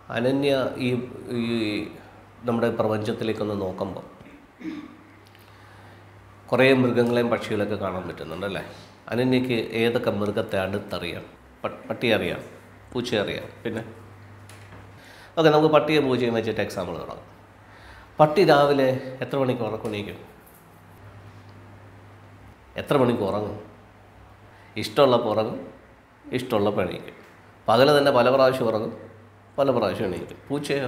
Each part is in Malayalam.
അനന്യ ഈ ഈ നമ്മുടെ പ്രപഞ്ചത്തിലേക്കൊന്ന് നോക്കുമ്പോൾ കുറേ മൃഗങ്ങളെയും പക്ഷികളൊക്കെ കാണാൻ പറ്റുന്നുണ്ടല്ലേ അനന്യക്ക് ഏതൊക്കെ മൃഗത്തെ അടുത്തറിയാം പ- പട്ടിയെ അറിയാം പൂച്ചയെ അറിയാം പിന്നെ ഓക്കെ നമുക്ക് പട്ടിയെ പൂച്ചയും വെച്ചിട്ട് എക്സാമ്പിൾ തുടങ്ങാം പട്ടി രാവിലെ എത്ര മണിക്ക് ഉറക്കണീക്കും എത്ര മണിക്ക് ഉറങ്ങും ഇഷ്ടമുള്ളപ്പോൾ ഉറങ്ങും ഇഷ്ടമുള്ളപ്പോൾ എണീക്കും പകല് തന്നെ പല പ്രാവശ്യം ഉറങ്ങും പല പ്രാവശ്യം എണീക്കും പൂച്ചയോ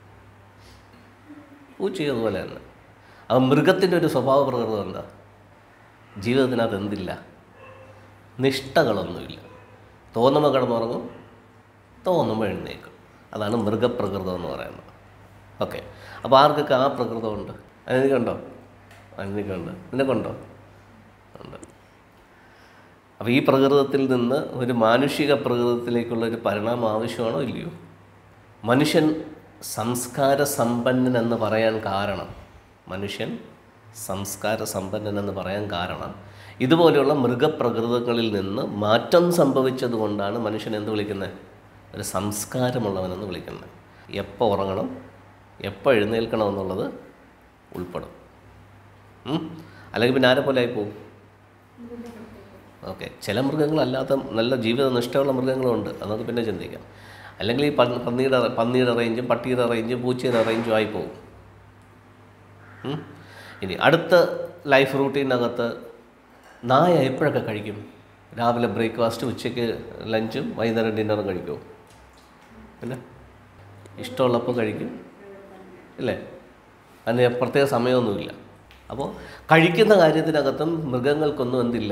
പൂച്ചയോ അതുപോലെ തന്നെ ആ മൃഗത്തിൻ്റെ ഒരു സ്വഭാവ പ്രകൃതം എന്താ ജീവിതത്തിനകത്ത് എന്തില്ല നിഷ്ഠകളൊന്നുമില്ല തോന്നുമ്പോൾ കിടന്നുറങ്ങും തോന്നുമ്പോൾ എഴുന്നേക്കും അതാണ് മൃഗപ്രകൃതം എന്ന് പറയുന്നത് ഓക്കെ അപ്പോൾ ആർക്കൊക്കെ ആ പ്രകൃതമുണ്ട് അതിനൊക്കെയുണ്ടോ അതിനൊക്കെയുണ്ട് നിനക്കുണ്ടോ ഉണ്ട് അപ്പോൾ ഈ പ്രകൃതത്തിൽ നിന്ന് ഒരു മാനുഷിക പ്രകൃതത്തിലേക്കുള്ള ഒരു പരിണാമം ആവശ്യമാണോ ഇല്ലയോ മനുഷ്യൻ സംസ്കാര സമ്പന്നൻ എന്ന് പറയാൻ കാരണം മനുഷ്യൻ സംസ്കാര സമ്പന്നൻ എന്ന് പറയാൻ കാരണം ഇതുപോലെയുള്ള മൃഗപ്രകൃതങ്ങളിൽ നിന്ന് മാറ്റം സംഭവിച്ചത് കൊണ്ടാണ് മനുഷ്യൻ എന്ത് വിളിക്കുന്നത് ഒരു സംസ്കാരമുള്ളവനെന്ന് വിളിക്കുന്നത് എപ്പോൾ ഉറങ്ങണം എപ്പോൾ എഴുന്നേൽക്കണം എന്നുള്ളത് ഉൾപ്പെടും ഉം? അല്ലെങ്കിൽ പിന്നെ ആരെ പോലെ ആയിപ്പോവും ഓക്കെ ചില മൃഗങ്ങളല്ലാത്ത നല്ല ജീവിത നിഷ്ഠയുള്ള മൃഗങ്ങളുണ്ട് അതൊക്കെ പിന്നെ ചിന്തിക്കാം അല്ലെങ്കിൽ ഈ പന്നി- പന്നിയുടെ പന്നിയുടെ റേഞ്ചും പട്ടിയുടെ റേഞ്ചും പൂച്ചയുടെ റേഞ്ചും ആയിപ്പോവും ഉം? ഇനി അടുത്ത ലൈഫ് റൂട്ടീനകത്ത് നായ എപ്പോഴൊക്കെ കഴിക്കും രാവിലെ ബ്രേക്ക്ഫാസ്റ്റ് ഉച്ചയ്ക്ക് ലഞ്ചും വൈകുന്നേരം ഡിന്നറും കഴിക്കുമോ പിന്നെ ഇഷ്ടമുള്ളപ്പോൾ കഴിക്കും ഇല്ലേ അതിന് പ്രത്യേക സമയമൊന്നുമില്ല അപ്പോൾ കഴിക്കുന്ന കാര്യത്തിനകത്തും മൃഗങ്ങൾക്കൊന്നും എന്തില്ല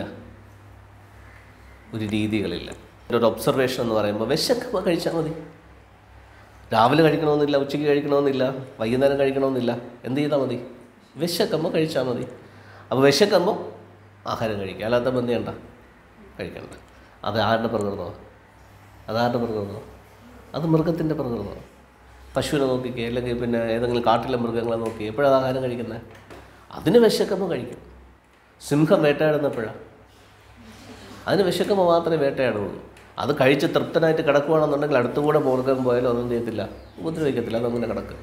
ഒരു രീതികളില്ല എൻ്റെ ഒരു ഒബ്സർവേഷൻ എന്ന് പറയുമ്പോൾ വിശക്കുമ്പോൾ കഴിച്ചാൽ മതി രാവിലെ കഴിക്കണമെന്നില്ല ഉച്ചയ്ക്ക് കഴിക്കണമെന്നില്ല വൈകുന്നേരം കഴിക്കണമെന്നില്ല എന്ത് ചെയ്താൽ മതി വിശക്കുമ്പോൾ കഴിച്ചാൽ മതി അപ്പോൾ വിശക്കുമ്പോൾ ആഹാരം കഴിക്കുക അല്ലാത്തപ്പോൾ എന്ത് ചെയ്യണ്ട കഴിക്കണ്ട അത് ആരുടെ പ്രകൃതമാണ് അത് ആരുടെ പ്രകൃതമാണ് അത് മൃഗത്തിൻ്റെ പ്രകൃതമാണ് പശുവിനെ നോക്കിക്കുക അല്ലെങ്കിൽ പിന്നെ ഏതെങ്കിലും കാട്ടിലെ മൃഗങ്ങളെ നോക്കി എപ്പോഴാണ് ആഹാരം കഴിക്കുന്നത് അതിന് വിശക്കുമ്പോൾ കഴിക്കും സിംഹം വേട്ടയാടുന്നപ്പോഴാണ് അതിന് വിശക്കുമ്പോൾ മാത്രമേ വേട്ടയാടുള്ളൂ അത് കഴിച്ച് തൃപ്തനായിട്ട് കിടക്കുകയാണെന്നുണ്ടെങ്കിൽ അടുത്തുകൂടെ മുറുകം പോയാലും അതൊന്നും ചെയ്യത്തില്ല ഉപദ്രവിക്കത്തില്ല അതങ്ങനെ കിടക്കും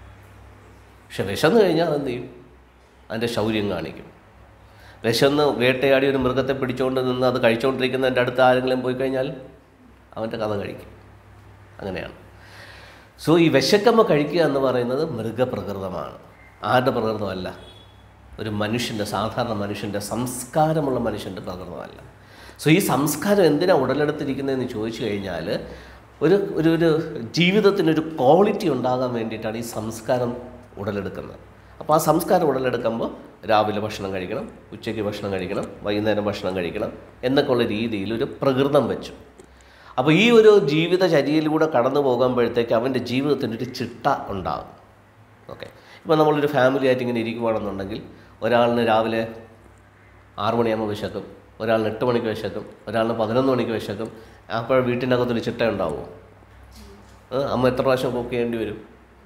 പക്ഷെ വിശന്ന് കഴിഞ്ഞാൽ അതെന്ത് ചെയ്യും അതിൻ്റെ ശൗര്യം കാണിക്കും വിശന്ന് വേട്ടയാടി ഒരു മൃഗത്തെ പിടിച്ചുകൊണ്ട് നിന്ന് അത് കഴിച്ചുകൊണ്ടിരിക്കുന്നതിൻ്റെ അടുത്ത് ആരെങ്കിലും പോയി കഴിഞ്ഞാൽ അവൻ്റെ കഥ കഴിക്കും അങ്ങനെയാണ് സോ ഈ വിശക്കുമ്പോൾ കഴിക്കുക എന്ന് പറയുന്നത് മൃഗപ്രകൃതമാണ് ആരുടെ പ്രകൃതമല്ല ഒരു മനുഷ്യൻ്റെ സാധാരണ മനുഷ്യൻ്റെ സംസ്കാരമുള്ള മനുഷ്യൻ്റെ പ്രകൃതമല്ല സോ ഈ സംസ്കാരം എന്തിനാണ് ഉടലെടുത്തിരിക്കുന്നതെന്ന് ചോദിച്ചു കഴിഞ്ഞാൽ ഒരു ഒരു ഒരു ജീവിതത്തിനൊരു ക്വാളിറ്റി ഉണ്ടാകാൻ വേണ്ടിയിട്ടാണ് ഈ സംസ്കാരം ഉടലെടുക്കുന്നത് അപ്പോൾ ആ സംസ്കാരം ഉടലെടുക്കുമ്പോൾ രാവിലെ ഭക്ഷണം കഴിക്കണം ഉച്ചയ്ക്ക് ഭക്ഷണം കഴിക്കണം വൈകുന്നേരം ഭക്ഷണം കഴിക്കണം എന്നൊക്കെയുള്ള രീതിയിൽ ഒരു പ്രകൃതം വെച്ചു അപ്പോൾ ഈ ഒരു ജീവിതചര്യയിലൂടെ കടന്നു പോകുമ്പോഴത്തേക്ക് അവൻ്റെ ജീവിതത്തിൻ്റെ ഒരു ചിട്ട ഉണ്ടാകും ഓക്കെ ഇപ്പോൾ നമ്മളൊരു ഫാമിലി ആയിട്ട് ഇങ്ങനെ ഇരിക്കുവാണെന്നുണ്ടെങ്കിൽ ഒരാളിന് രാവിലെ ആറ് മണിയാകുമ്പോൾ വിശക്കും ഒരാളിന് എട്ട് മണിക്ക് വിശക്കും ഒരാളിന് പതിനൊന്ന് മണിക്ക് വിശക്കും അപ്പോൾ വീട്ടിൻ്റെ അകത്തൊരു ചിട്ട ഉണ്ടാവുമോ ഏ, അമ്മ എത്ര പ്രാവശ്യം കുക്ക് ചെയ്യേണ്ടി വരും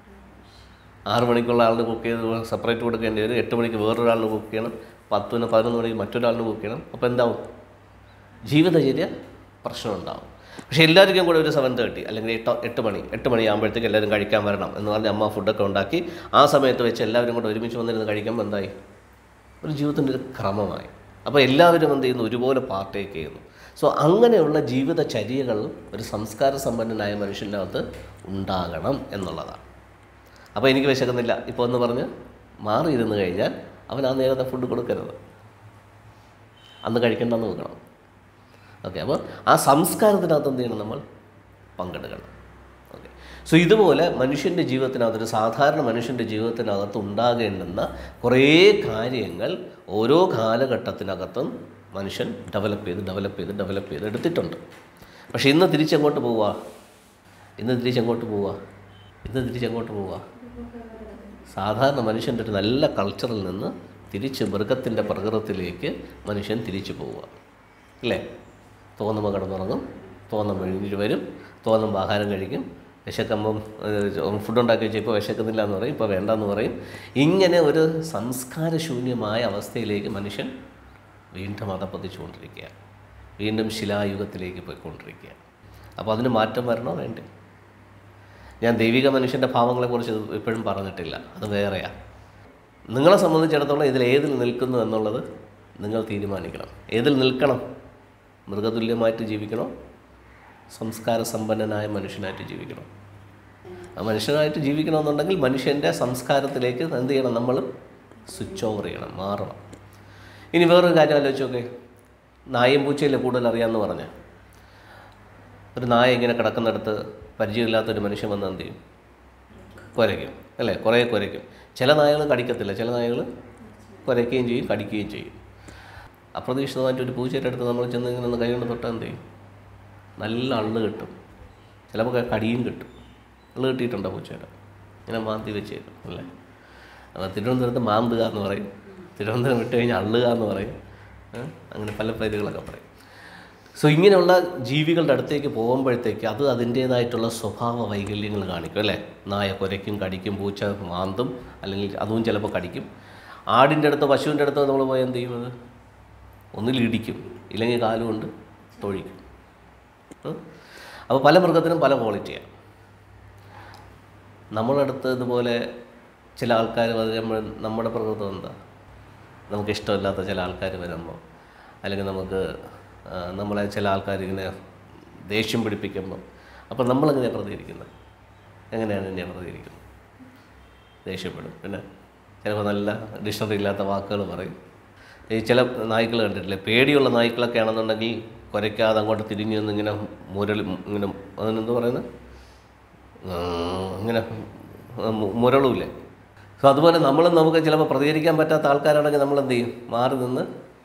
ആറ് മണിക്കുള്ള ആളിന് കുക്ക് ചെയ്ത് സെപ്പറേറ്റ് കൊടുക്കേണ്ടി വരും എട്ട് മണിക്ക് വേറൊരാളിന് കുക്ക് ചെയ്യണം പത്തിന് പതിനൊന്ന് മണിക്ക് മറ്റൊരാളിന് കുക്ക് ചെയ്യണം അപ്പോൾ എന്താവും ജീവിതചര്യ പ്രശ്നം ഉണ്ടാവും പക്ഷേ എല്ലാവർക്കും കൂടെ ഒരു സെവൻ തേർട്ടി അല്ലെങ്കിൽ എട്ട് എട്ട് മണി എട്ട് മണിയാകുമ്പോഴത്തേക്ക് എല്ലാവരും കഴിക്കാൻ വരണം എന്ന് പറഞ്ഞ് അമ്മ ഫുഡൊക്കെ ഉണ്ടാക്കി ആ സമയത്ത് വെച്ച് എല്ലാവരും കൂടെ ഒരുമിച്ച് വന്നിരുന്ന് കഴിക്കുമ്പോൾ എന്തായി ഒരു ജീവിതത്തിൻ്റെ ഒരു ക്രമമായി അപ്പോൾ എല്ലാവരും എന്ത് ചെയ്യുന്നു ഒരുപോലെ പാർട്ടേക്ക് ചെയ്യുന്നു സോ അങ്ങനെയുള്ള ജീവിതചര്യകൾ ഒരു സംസ്കാര സമ്പന്നനായ മനുഷ്യൻ്റെ അകത്ത് ഉണ്ടാകണം എന്നുള്ളതാണ് അപ്പോൾ എനിക്ക് വിശക്കുന്നില്ല ഇപ്പോൾ എന്ന് പറഞ്ഞ് മാറിയിരുന്ന് കഴിഞ്ഞാൽ അവൻ ആ നേരത്തെ ഫുഡ് കൊടുക്കരുത് അന്ന് കഴിക്കേണ്ടെന്ന് നോക്കണം ഓക്കെ അപ്പോൾ ആ സംസ്കാരത്തിനകത്ത് എന്ത് ചെയ്യണം നമ്മൾ പങ്കെടുക്കണം ഓക്കെ സോ ഇതുപോലെ മനുഷ്യൻ്റെ ജീവിതത്തിനകത്ത് ഒരു സാധാരണ മനുഷ്യൻ്റെ ജീവിതത്തിനകത്ത് ഉണ്ടാകേണ്ടുന്ന കുറേ കാര്യങ്ങൾ ഓരോ കാലഘട്ടത്തിനകത്തും മനുഷ്യൻ ഡെവലപ്പ് ചെയ്ത് ഡെവലപ്പ് ചെയ്ത് ഡെവലപ്പ് ചെയ്ത് എടുത്തിട്ടുണ്ട് പക്ഷേ ഇന്ന് തിരിച്ചെങ്ങോട്ട് പോവുക ഇന്ന് തിരിച്ചെങ്ങോട്ട് പോവുക ഇന്ന് തിരിച്ചെങ്ങോട്ട് പോവുക സാധാരണ മനുഷ്യൻ്റെ ഒരു നല്ല കൾച്ചറിൽ നിന്ന് തിരിച്ച് മൃഗത്തിൻ്റെ പ്രകൃതത്തിലേക്ക് മനുഷ്യൻ തിരിച്ചു പോവുക അല്ലേ തോന്നുമ്പോൾ കിടന്നുറങ്ങും തോന്നുമ്പോൾ എഴുന്നേറ്റ് വരും തോന്നുമ്പോൾ ആഹാരം കഴിക്കും വിശക്കുമ്പം ഫുഡ് ഉണ്ടാക്കി വെച്ചാൽ ഇപ്പോൾ വിശക്കുന്നില്ല എന്ന് പറയും ഇപ്പോൾ വേണ്ടെന്ന് പറയും ഇങ്ങനെ ഒരു സംസ്കാരശൂന്യമായ അവസ്ഥയിലേക്ക് മനുഷ്യൻ വീണ്ടും അതപ്പതിച്ചുകൊണ്ടിരിക്കുകയാണ് വീണ്ടും ശിലായുഗത്തിലേക്ക് പോയിക്കൊണ്ടിരിക്കുകയാണ് അപ്പോൾ അതിന് മാറ്റം വരണോ വേണ്ടേ ഞാൻ ദൈവിക മനുഷ്യൻ്റെ ഭാവങ്ങളെക്കുറിച്ച് ഇപ്പോഴും പറഞ്ഞിട്ടില്ല അത് വേറെയാണ് നിങ്ങളെ സംബന്ധിച്ചിടത്തോളം ഇതിൽ ഏതിൽ നിൽക്കുന്നു എന്നുള്ളത് നിങ്ങൾ തീരുമാനിക്കണം ഏതിൽ നിൽക്കണം മൃഗതുല്യമായിട്ട് ജീവിക്കണോ സംസ്കാര സമ്പന്നനായ മനുഷ്യനായിട്ട് ജീവിക്കണം ആ മനുഷ്യനായിട്ട് ജീവിക്കണമെന്നുണ്ടെങ്കിൽ മനുഷ്യൻ്റെ സംസ്കാരത്തിലേക്ക് എന്ത് ചെയ്യണം നമ്മൾ സ്വിച്ച് ഓവർ ചെയ്യണം മാറണം ഇനി വേറൊരു കാര്യം ആലോചിച്ച് നോക്കേ നായയും പൂച്ചയിലെ കൂടുതൽ അറിയാമെന്ന് പറഞ്ഞ ഒരു നായ ഇങ്ങനെ കിടക്കുന്നിടത്ത് പരിചയമില്ലാത്തൊരു മനുഷ്യൻ വന്ന് എന്ത് ചെയ്യും കുരയ്ക്കും അല്ലേ കുറേ കുരയ്ക്കും ചില നായകൾ കടിക്കത്തില്ല ചില നായകൾ കുരയ്ക്കുകയും ചെയ്യും കടിക്കുകയും ചെയ്യും അപ്രതീക്ഷിതമായിട്ട് ഒരു പൂച്ചയുടെ അടുത്ത് നമ്മൾ ചെന്ന് ഇങ്ങനെ ഒന്ന് കൈ കൊണ്ട് തൊട്ടാൽ എന്ത് ചെയ്യും നല്ല അള്ള് കിട്ടും ചിലപ്പോൾ ക- കടിയും കിട്ടും അള്ള് കിട്ടിയിട്ടുണ്ടോ പൂച്ചയുടെ ഇങ്ങനെ മാന്തി വെച്ചേക്കും അല്ലേ അപ്പോൾ തിരുവനന്തപുരത്ത് മാന്തുക എന്ന് പറയും തിരുവനന്തപുരം വിട്ട് കഴിഞ്ഞാൽ അള്ളുക എന്ന് പറയും ഏ? അങ്ങനെ പല പേരുകളൊക്കെ പറയും സോ ഇങ്ങനെയുള്ള ജീവികളുടെ അടുത്തേക്ക് പോകുമ്പോഴത്തേക്ക് അത് അതിൻ്റേതായിട്ടുള്ള സ്വഭാവ വൈകല്യങ്ങൾ കാണിക്കും അല്ലേ നായ കുരയ്ക്കും കടിക്കും പൂച്ച മാന്തും അല്ലെങ്കിൽ അതും ചിലപ്പോൾ കടിക്കും ആടിൻ്റെ അടുത്തോ പശുവിൻ്റെ അടുത്തോ നമ്മൾ പോയാൽ എന്ത് ചെയ്യും അത് ഒന്നിൽ ഇടിക്കും ഇല്ലെങ്കിൽ കാലുകൊണ്ട് തൊഴിക്കും ഉം? അപ്പോൾ പല മൃഗത്തിനും പല ക്വാളിറ്റിയാണ് നമ്മളടുത്ത് ഇതുപോലെ ചില ആൾക്കാർ വരുമ്പോൾ നമ്മുടെ പ്രകൃതം എന്താ നമുക്ക് ഇഷ്ടമില്ലാത്ത ചില ആൾക്കാർ വരുമ്പോൾ അല്ലെങ്കിൽ നമുക്ക് ആ, നമ്മളെ ചില ആൾക്കാർ ഇങ്ങനെ ദേഷ്യം പിടിപ്പിക്കുമ്പോൾ അപ്പോൾ നമ്മളെങ്ങനെയാണ് പ്രതികരിക്കുന്നത് എങ്ങനെയാണ് എന്നെ പ്രതികരിക്കുന്നത് ദേഷ്യപ്പെടും പിന്നെ ചിലപ്പോൾ നല്ല ഡിക്ഷണറി ഇല്ലാത്ത വാക്കുകൾ പറയും ഈ ചില നായ്ക്കൾ കണ്ടിട്ടില്ലേ പേടിയുള്ള നായ്ക്കളൊക്കെ ആണെന്നുണ്ടെങ്കിൽ കുരയ്ക്കാതെ അങ്ങോട്ട് തിരിഞ്ഞു നിന്ന് ഇങ്ങനെ മുരളി ഇങ്ങനെ അതിനെന്ത് പറയുന്നത് ആ, ഇങ്ങനെ മു- മുരളൂല്ലേ സോ അതുപോലെ നമ്മളും നമുക്ക് ചിലപ്പോൾ പ്രതികരിക്കാൻ പറ്റാത്ത ആൾക്കാരാണെങ്കിൽ നമ്മൾ എന്ത് ചെയ്യും മാറി നിന്ന്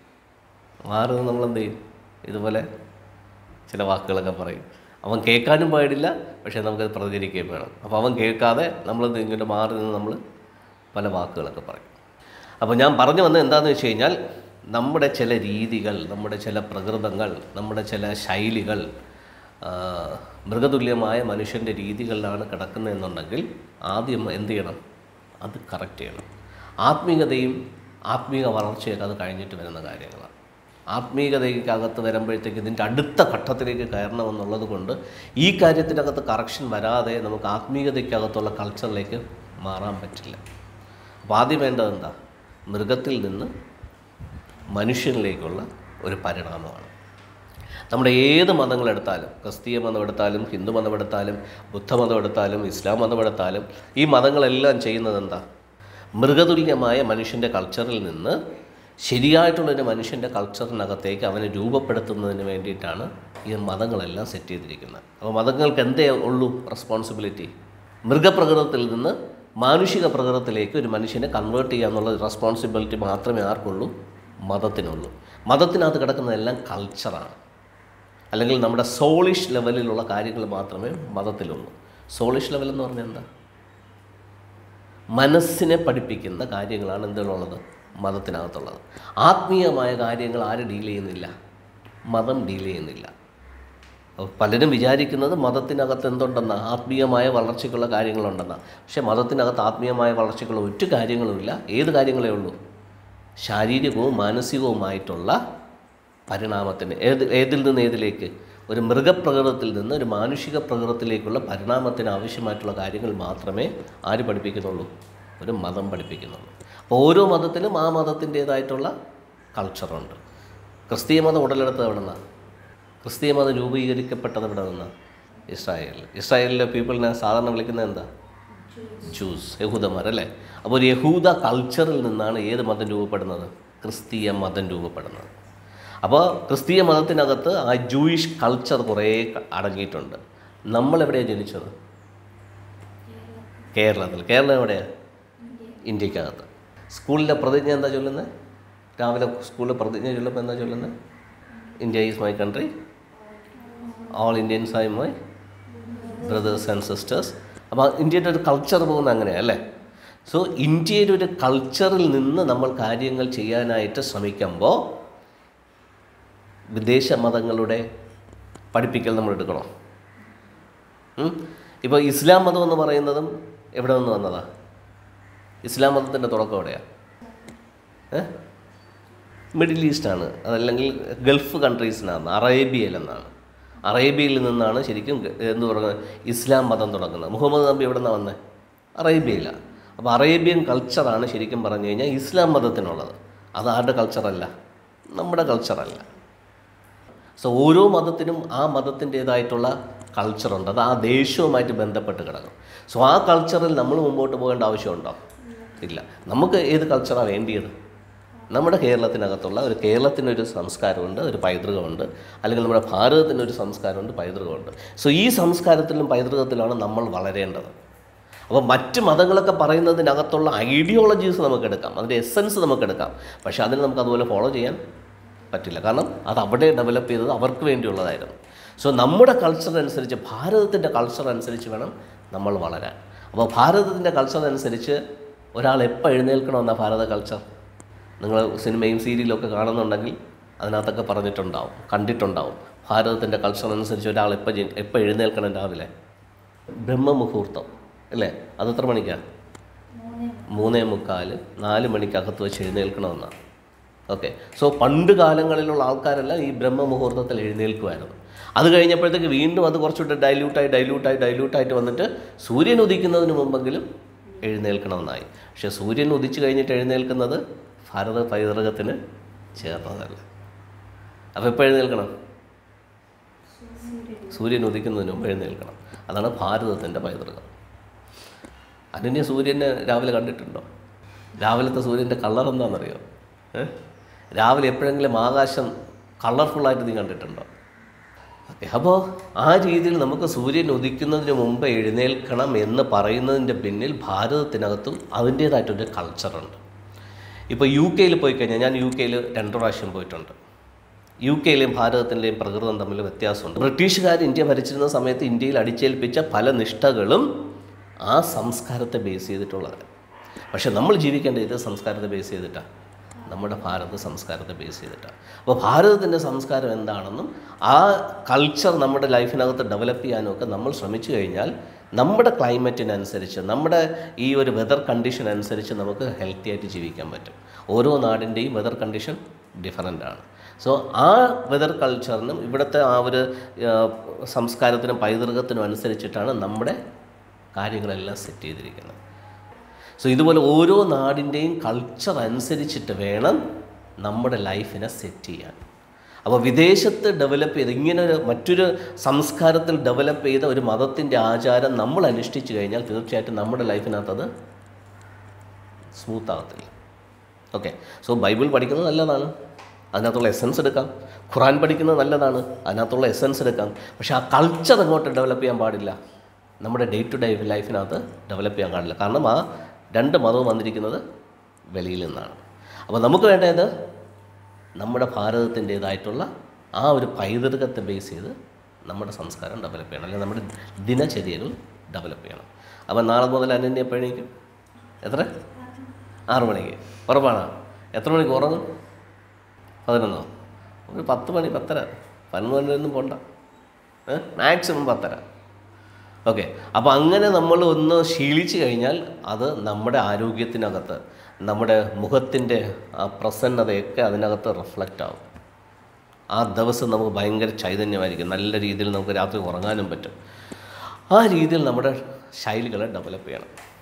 മാറി നിന്ന് നമ്മൾ എന്ത് ചെയ്യും ഇതുപോലെ ചില വാക്കുകളൊക്കെ പറയും അവൻ കേൾക്കാനും പാടില്ല പക്ഷേ നമുക്കത് പ്രതികരിക്കുകയും വേണം അപ്പോൾ അവൻ കേൾക്കാതെ നമ്മളത് ഇങ്ങോട്ട് മാറി നിന്ന് നമ്മൾ പല വാക്കുകളൊക്കെ പറയും അപ്പോൾ ഞാൻ പറഞ്ഞു വന്നത് എന്താണെന്ന് വെച്ച് കഴിഞ്ഞാൽ നമ്മുടെ ചില രീതികൾ നമ്മുടെ ചില പ്രകൃതങ്ങൾ നമ്മുടെ ചില ശൈലികൾ ആ, മൃഗതുല്യമായ മനുഷ്യൻ്റെ രീതികളിലാണ് കിടക്കുന്നതെന്നുണ്ടെങ്കിൽ ആദ്യം എന്ത് ചെയ്യണം അത് കറക്റ്റ് ചെയ്യണം ആത്മീയതയും ആത്മീയ വളർച്ചയൊക്കെ അത് കഴിഞ്ഞിട്ട് വരുന്ന കാര്യങ്ങളാണ് ആത്മീയതയ്ക്കകത്ത് വരുമ്പോഴത്തേക്ക് ഇതിൻ്റെ അടുത്ത ഘട്ടത്തിലേക്ക് കയറണമെന്നുള്ളത് കൊണ്ട് ഈ കാര്യത്തിനകത്ത് കറക്ഷൻ വരാതെ നമുക്ക് ആത്മീയതയ്ക്കകത്തുള്ള കൾച്ചറിലേക്ക് മാറാൻ പറ്റില്ല അപ്പോൾ ആദ്യം വേണ്ടത് എന്താ മൃഗത്തിൽ നിന്ന് മനുഷ്യനിലേക്കുള്ള ഒരു പരിണാമമാണ് നമ്മുടെ ഏത് മതങ്ങളെടുത്താലും ക്രിസ്തീയ മതം എടുത്താലും ഹിന്ദു മതം എടുത്താലും ബുദ്ധമതം എടുത്താലും ഇസ്ലാം മതം എടുത്താലും ഈ മതങ്ങളെല്ലാം ചെയ്യുന്നത് എന്താ മൃഗതുല്യമായ മനുഷ്യൻ്റെ കൾച്ചറിൽ നിന്ന് ശരിയായിട്ടുള്ളൊരു മനുഷ്യൻ്റെ കൾച്ചറിനകത്തേക്ക് അവനെ രൂപപ്പെടുത്തുന്നതിന് വേണ്ടിയിട്ടാണ് ഈ മതങ്ങളെല്ലാം സെറ്റ് ചെയ്തിരിക്കുന്നത് അപ്പോൾ മതങ്ങൾക്ക് എന്തേ ഉള്ളൂ റെസ്പോൺസിബിലിറ്റി മൃഗപ്രകൃതത്തിൽ നിന്ന് മാനുഷിക പ്രകൃതത്തിലേക്ക് ഒരു മനുഷ്യനെ കൺവേർട്ട് ചെയ്യുക എന്നുള്ള റെസ്പോൺസിബിലിറ്റി മാത്രമേ ആർക്കുള്ളൂ മതത്തിനുള്ളൂ മതത്തിനകത്ത് കിടക്കുന്നതെല്ലാം കൾച്ചറാണ് അല്ലെങ്കിൽ നമ്മുടെ സോളിഷ് ലെവലിലുള്ള കാര്യങ്ങൾ മാത്രമേ മതത്തിലുള്ളൂ സോളിഷ് ലെവൽ എന്ന് പറഞ്ഞാൽ എന്താ മനസ്സിനെ പഠിപ്പിക്കുന്ന കാര്യങ്ങളാണ് എന്തിനുള്ളത് മതത്തിനകത്തുള്ളത് ആത്മീയമായ കാര്യങ്ങൾ ആര് ഡീൽ ചെയ്യുന്നില്ല മതം ഡീൽ ചെയ്യുന്നില്ല അപ്പോൾ പലരും വിചാരിക്കുന്നത് മതത്തിനകത്ത് എന്തുണ്ടെന്ന ആത്മീയമായ വളർച്ചയ്ക്കുള്ള കാര്യങ്ങളുണ്ടെന്ന പക്ഷേ മതത്തിനകത്ത് ആത്മീയമായ വളർച്ചയ്ക്കുള്ള ഒരു കാര്യങ്ങളുമില്ല ഏത് കാര്യങ്ങളേ ഉള്ളൂ ശാരീരികവും മാനസികവുമായിട്ടുള്ള പരിണാമത്തിന് ഏത് ഏതിൽ നിന്ന് ഏതിലേക്ക് ഒരു മൃഗപ്രകൃതത്തിൽ നിന്ന് ഒരു മാനുഷിക പ്രകൃതത്തിലേക്കുള്ള പരിണാമത്തിന് ആവശ്യമായിട്ടുള്ള കാര്യങ്ങൾ മാത്രമേ ആര് പഠിപ്പിക്കുന്നുള്ളൂ ഒരു മതം പഠിപ്പിക്കുന്നുള്ളൂ അപ്പോൾ ഓരോ മതത്തിനും ആ മതത്തിൻ്റേതായിട്ടുള്ള കൾച്ചറുണ്ട് ക്രിസ്തീയ മതം ഉടലെടുത്തത് എവിടെ നിന്നാണ് ക്രിസ്തീയ മതം രൂപീകരിക്കപ്പെട്ടത് എവിടെ നിന്നാണ് ഇസ്രായേലിൽ ഇസ്രായേലിലെ പീപ്പിളിനെ സാധാരണ വിളിക്കുന്നത് എന്താ ജൂസ് യഹൂദന്മാർ അല്ലേ അപ്പോൾ ഒരു യഹൂദ കൾച്ചറിൽ നിന്നാണ് ഏത് മതം രൂപപ്പെടുന്നത് ക്രിസ്തീയ മതം രൂപപ്പെടുന്നത് അപ്പോൾ ക്രിസ്തീയ മതത്തിനകത്ത് ആ ജൂയിഷ് കൾച്ചർ കുറേ ക- അടങ്ങിയിട്ടുണ്ട് നമ്മളെവിടെയാണ് ജനിച്ചത് കേരളത്തിൽ കേരളം എവിടെയാണ് ഇന്ത്യക്കകത്ത് സ്കൂളിലെ പ്രതിജ്ഞ എന്താ ചൊല്ലുന്നത് രാവിലെ സ്കൂളിൽ പ്രതിജ്ഞ ചൊല്ലുമ്പോൾ എന്താ ചൊല്ലുന്നത് India is my country all Indians ആയി മൈ ബ്രദേഴ്സ് ആൻഡ് സിസ്റ്റേഴ്സ് അപ്പോൾ ഇന്ത്യയുടെ ഒരു കൾച്ചർ പോകുന്നത് അങ്ങനെയാണ് അല്ലേ സോ ഇന്ത്യയുടെ ഒരു കൾച്ചറിൽ നിന്ന് നമ്മൾ കാര്യങ്ങൾ ചെയ്യാനായിട്ട് ശ്രമിക്കുമ്പോൾ വിദേശ മതങ്ങളുടെ പഠിപ്പിക്കൽ നമ്മൾ എടുക്കണം ഇപ്പോൾ ഇസ്ലാം മതം എന്ന് പറയുന്നതും എവിടെ നിന്ന് വന്നതാ ഇസ്ലാം മതത്തിൻ്റെ തുടക്കം എവിടെയാണ് ഏ മിഡിൽ ഈസ്റ്റാണ് അതല്ലെങ്കിൽ ഗൾഫ് കൺട്രീസിനാണ് അറേബ്യയിൽ എന്നാണ് അറേബ്യയിൽ നിന്നാണ് ശരിക്കും എന്ന് പറയുന്നത് ഇസ്ലാം മതം തുടങ്ങുന്നത് മുഹമ്മദ് നബി എവിടെ നിന്നാണ് വന്നത് അറേബ്യയിലാണ് അപ്പോൾ അറേബ്യൻ കൾച്ചറാണ് ശരിക്കും പറഞ്ഞു കഴിഞ്ഞാൽ ഇസ്ലാം മതത്തിനുള്ളത് അത് ആരുടെ കൾച്ചറല്ല നമ്മുടെ കൾച്ചറല്ല സോ ഓരോ മതത്തിനും ആ മതത്തിൻ്റേതായിട്ടുള്ള കൾച്ചറുണ്ട് അത് ആ ദേശവുമായിട്ട് ബന്ധപ്പെട്ട് കിടക്കും സോ ആ കൾച്ചറിൽ നമ്മൾ മുമ്പോട്ട് പോകേണ്ട ആവശ്യമുണ്ടോ ഇല്ല നമുക്ക് ഏത് കൾച്ചറാണ് വേണ്ടിയത് നമ്മുടെ കേരളത്തിനകത്തുള്ള ഒരു കേരളത്തിനൊരു സംസ്കാരമുണ്ട് ഒരു പൈതൃകമുണ്ട് അല്ലെങ്കിൽ നമ്മുടെ ഭാരതത്തിനൊരു സംസ്കാരമുണ്ട് പൈതൃകമുണ്ട് സോ ഈ സംസ്കാരത്തിലും പൈതൃകത്തിലാണ് നമ്മൾ വളരേണ്ടത് അപ്പോൾ മറ്റ് മതങ്ങളൊക്കെ പറയുന്നതിനകത്തുള്ള ഐഡിയോളജീസ് നമുക്ക് എടുക്കാം അതിൻ്റെ എസൻസ് നമുക്ക് എടുക്കാം പക്ഷേ അതിന് നമുക്ക് അതുപോലെ ഫോളോ ചെയ്യാൻ പറ്റില്ല കാരണം അത് അവിടെ ഡെവലപ്പ് ചെയ്തത് അവർക്ക് വേണ്ടിയുള്ളതായിരുന്നു സോ നമ്മുടെ കൾച്ചർ അനുസരിച്ച് ഭാരതത്തിൻ്റെ കൾച്ചർ അനുസരിച്ച് വേണം നമ്മൾ വളരാൻ അപ്പോൾ ഭാരതത്തിൻ്റെ കൾച്ചർ അനുസരിച്ച് ഒരാൾ എപ്പോൾ എഴുന്നേൽക്കണമെന്ന ഭാരത കൾച്ചർ നിങ്ങൾ സിനിമയും സീരിയലും ഒക്കെ കാണുന്നുണ്ടെങ്കിൽ അതിനകത്തൊക്കെ പറഞ്ഞിട്ടുണ്ടാവും കണ്ടിട്ടുണ്ടാവും ഭാരതത്തിൻ്റെ കൾച്ചർ അനുസരിച്ച് ഒരാൾ എപ്പോൾ ജനി എപ്പോൾ എഴുന്നേൽക്കണം രാവിലെ ബ്രഹ്മമുഹൂർത്തം അല്ലേ അത് എത്ര മണിക്കാണ് മൂന്നേ മുക്കാല് നാല് മണിക്കകത്ത് വെച്ച് എഴുന്നേൽക്കണമെന്നാണ് ഓക്കെ സോ പണ്ട് കാലങ്ങളിലുള്ള ആൾക്കാരെല്ലാം ഈ ബ്രഹ്മമുഹൂർത്തത്തിൽ എഴുന്നേൽക്കുമായിരുന്നു അത് കഴിഞ്ഞപ്പോഴത്തേക്ക് വീണ്ടും അത് കുറച്ചുകൂടെ ഡൈല്യൂട്ടായി ഡൈല്യൂട്ടായി ഡൈല്യൂട്ടായിട്ട് വന്നിട്ട് സൂര്യൻ ഉദിക്കുന്നതിന് മുമ്പെങ്കിലും എഴുന്നേൽക്കണമെന്നായി പക്ഷേ സൂര്യൻ ഉദിച്ചു കഴിഞ്ഞിട്ട് എഴുന്നേൽക്കുന്നത് ഭാരത പൈതൃകത്തിന് ചേർന്നതല്ല അപ്പോൾ എപ്പോൾ എഴുന്നേൽക്കണം സൂര്യൻ ഉദിക്കുന്നതിന് മുമ്പ് എഴുന്നേൽക്കണം അതാണ് ഭാരതത്തിൻ്റെ പൈതൃകം അനന്യ സൂര്യനെ രാവിലെ കണ്ടിട്ടുണ്ടോ രാവിലത്തെ സൂര്യൻ്റെ കളർ എന്താണെന്നറിയോ ഏ? രാവിലെ എപ്പോഴെങ്കിലും ആകാശം കളർഫുള്ളായിട്ട് നീ കണ്ടിട്ടുണ്ടോ ഓക്കെ അപ്പോൾ ആ രീതിയിൽ നമുക്ക് സൂര്യൻ ഉദിക്കുന്നതിന് മുമ്പ് എഴുന്നേൽക്കണം എന്ന് പറയുന്നതിൻ്റെ പിന്നിൽ ഭാരതത്തിനകത്തും അതിൻ്റേതായിട്ടൊരു കൾച്ചറുണ്ട് ഇപ്പോൾ യു കെയിൽ പോയി കഴിഞ്ഞാൽ ഞാൻ യു കെയിൽ രണ്ട് പ്രാവശ്യം പോയിട്ടുണ്ട് യു കെയിലെയും ഭാരതത്തിൻ്റെയും പ്രകൃതം തമ്മിൽ വ്യത്യാസമുണ്ട് ബ്രിട്ടീഷുകാർ ഇന്ത്യ ഭരിച്ചിരുന്ന സമയത്ത് ഇന്ത്യയിൽ അടിച്ചേൽപ്പിച്ച പല നിഷ്ഠകളും ആ സംസ്കാരത്തെ ബേസ് ചെയ്തിട്ടുള്ളതാണ് പക്ഷെ നമ്മൾ ജീവിക്കേണ്ട ഇത് സംസ്കാരത്തെ ബേസ് ചെയ്തിട്ടാണ് നമ്മുടെ ഭാരത സംസ്കാരത്തെ ബേസ് ചെയ്തിട്ടാണ് അപ്പോൾ ഭാരതത്തിൻ്റെ സംസ്കാരം എന്താണെന്നും ആ കൾച്ചർ നമ്മുടെ ലൈഫിനകത്ത് ഡെവലപ്പ് ചെയ്യാനും ഒക്കെ നമ്മൾ ശ്രമിച്ചു കഴിഞ്ഞാൽ നമ്മുടെ ക്ലൈമറ്റിനനുസരിച്ച് നമ്മുടെ ഈ ഒരു വെതർ കണ്ടീഷൻ അനുസരിച്ച് നമുക്ക് ഹെൽത്തി ആയിട്ട് ജീവിക്കാൻ പറ്റും ഓരോ നാടിൻ്റെയും വെതർ കണ്ടീഷൻ ഡിഫറൻ്റ് ആണ് സോ ആ വെതർ കൾച്ചറിനും ഇവിടുത്തെ ആ ഒരു ആ, സംസ്കാരത്തിനും പൈതൃകത്തിനും അനുസരിച്ചിട്ടാണ് നമ്മുടെ കാര്യങ്ങളെല്ലാം സെറ്റ് ചെയ്തിരിക്കുന്നത് സോ ഇതുപോലെ ഓരോ നാടിൻ്റെയും കൾച്ചർ അനുസരിച്ചിട്ട് വേണം നമ്മുടെ ലൈഫിനെ സെറ്റ് ചെയ്യാൻ അപ്പോൾ വിദേശത്ത് ഡെവലപ്പ് ചെയ്ത് ഇങ്ങനെ ഒരു മറ്റൊരു സംസ്കാരത്തിൽ ഡെവലപ്പ് ചെയ്ത ഒരു മതത്തിൻ്റെ ആചാരം നമ്മൾ അനുഷ്ഠിച്ചു കഴിഞ്ഞാൽ തീർച്ചയായിട്ടും നമ്മുടെ ലൈഫിനകത്തത് സ്മൂത്ത് ആകത്തില്ല ഓക്കെ സോ ബൈബിൾ പഠിക്കുന്നത് നല്ലതാണ് അതിനകത്തുള്ള എസൻസ് എടുക്കാം ഖുറാൻ പഠിക്കുന്നത് നല്ലതാണ് അതിനകത്തുള്ള എസൻസ് എടുക്കാം പക്ഷേ ആ കൾച്ചർ അങ്ങോട്ട് ഡെവലപ്പ് ചെയ്യാൻ പാടില്ല നമ്മുടെ ഡേ ടു ഡേ ലൈഫിനകത്ത് ഡെവലപ്പ് ചെയ്യാൻ പാടില്ല കാരണം ആ രണ്ട് മതവും വന്നിരിക്കുന്നത് വെളിയിൽ നിന്നാണ് അപ്പോൾ നമുക്ക് വേണ്ടത് നമ്മുടെ ഭാരതത്തിൻ്റേതായിട്ടുള്ള ആ ഒരു പൈതൃകത്തെ ബേസ് ചെയ്ത് നമ്മുടെ സംസ്കാരം ഡെവലപ്പ് ചെയ്യണം അല്ലെങ്കിൽ നമ്മുടെ ദിനചര്യകൾ ഡെവലപ്പ് ചെയ്യണം അപ്പോൾ നാളെ മുതൽ അനന്യ എപ്പോഴേക്കും എത്ര ആറു മണിക്ക് ഉറപ്പാണോ എത്ര മണിക്ക് ഉറങ്ങും പതിനൊന്നോ ഒരു പത്ത് മണി പത്തര പതിനൊന്ന് മണിയൊന്നും പോണ്ട മാക്സിമം പത്തര ഓക്കെ അപ്പോൾ അങ്ങനെ നമ്മൾ ഒന്ന് ശീലിച്ചു കഴിഞ്ഞാൽ അത് നമ്മുടെ ആരോഗ്യത്തിനകത്ത് നമ്മുടെ മുഖത്തിൻ്റെ ആ പ്രസന്നതയൊക്കെ അതിനകത്ത് റിഫ്ലക്റ്റ് ആവും ആ ദിവസം നമുക്ക് ഭയങ്കര ചൈതന്യമായിരിക്കും നല്ല രീതിയിൽ നമുക്ക് രാത്രി ഉറങ്ങാനും പറ്റും ആ രീതിയിൽ നമ്മുടെ ശൈലികളെ ഡെവലപ്പ് ചെയ്യണം